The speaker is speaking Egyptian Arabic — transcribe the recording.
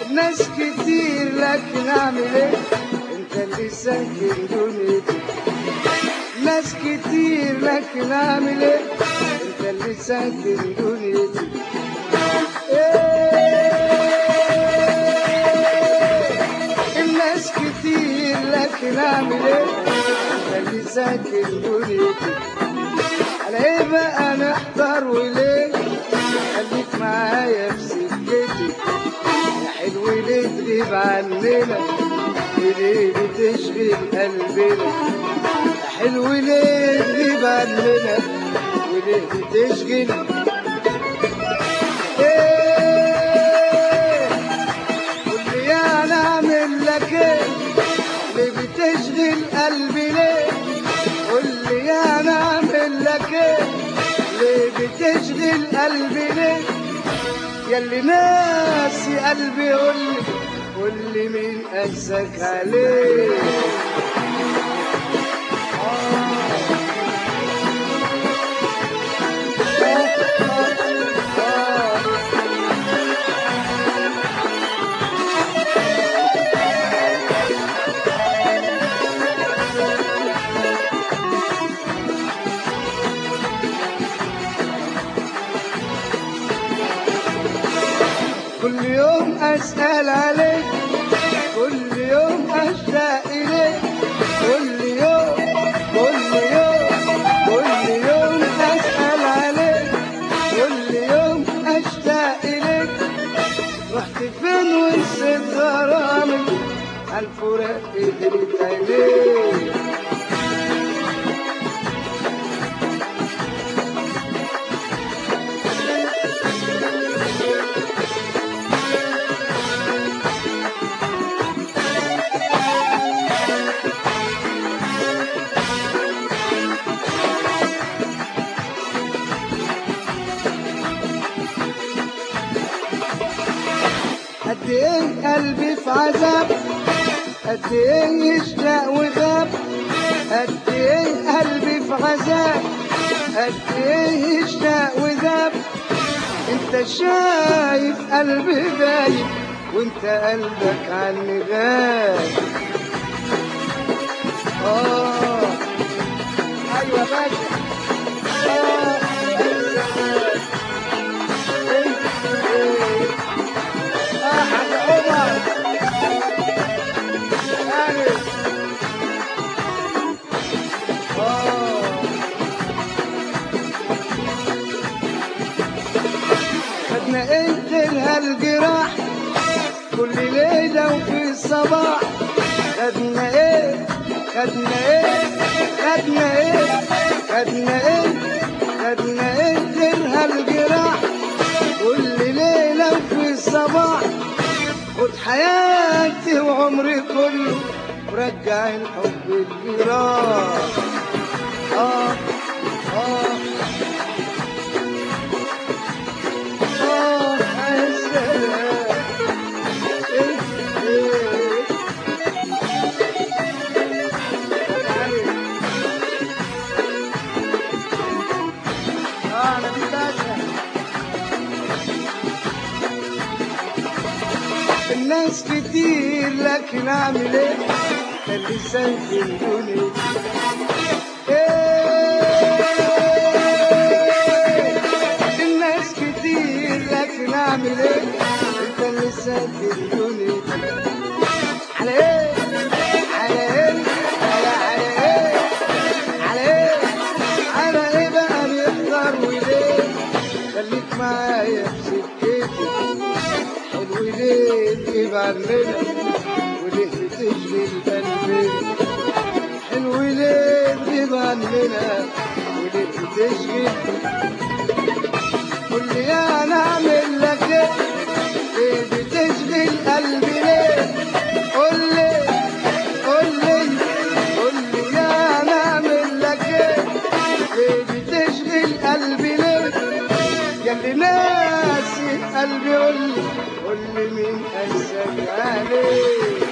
ناس كتير لكن اعمل ايه انت اللي ساكن دنيتي ناس كتير لكن اعمل ايه انت اللي ساكن دنيتي إيه الناس كتير لكن اعمل ايه انت اللي ساكن دنيتي على ايه بقى نحضر وليه خليك معايا في سكتي يا حلو ليه تغيب عننا وليه بتشغل قلبنا يا حلو ليه تغيب عننا وليه بتشغل ايه قول لي انا اعمل لك ايه ليه بتشغل قلبي ليه قول لي انا اعمل لك ايه ليه بتشغل قلبي ليه ياللي ناسي قلبي قول لي قول لي مين قاسك عليه كل يوم أسأل عليك كل يوم أشتاق إليك كل يوم كل يوم كل يوم أسأل عليك كل يوم أشتاق إليك رحت فين ونسيت غرامي عالفراق قدرت عليك قد ايه قلبي في عذاب قد ايه يشتاق وغاب قد ايه قلبي في عذاب قد ايه يشتاق وغاب انت شايف قلبي غايب وانت قلبك عني غاب اه ايوه يا باشا آه. إيه، إيه. آه، حاج عمر عارف آه. خدنا ايه غيرها الجراح كل ليلة وفي الصباح خدنا ايه خدنا ايه خدنا ايه خدنا ايه خدنا ايه غيرها الجراح كل ليلة وفي الصباح خد حياتي وعمري كله ورجع الحب اللي راح آه آه آه يا سلام إيه إيه آه أنا في باشا الناس كتير لكن اعمل ايه اللي ساكن دنيتي إيه الناس كتير لكن اعمل ايه انت اللي ساكن دنيتي على ايه على ايه على على ايه على ايه على ايه بقى نقدر وليه خليك معايا في سكتي حلو ليه تجيب عننا وليه تشغل قلبنا حلو ليه تجيب عننا وليه تشغل قول لي انا اعمل لك ايه ليه بتشغل قلبي ليه قول لي قول لي قول لي انا اعمل لك ايه ليه بتشغل قلبي ليه يا اللي ناسي قلبي قول لي قول لي مين قاسك عليه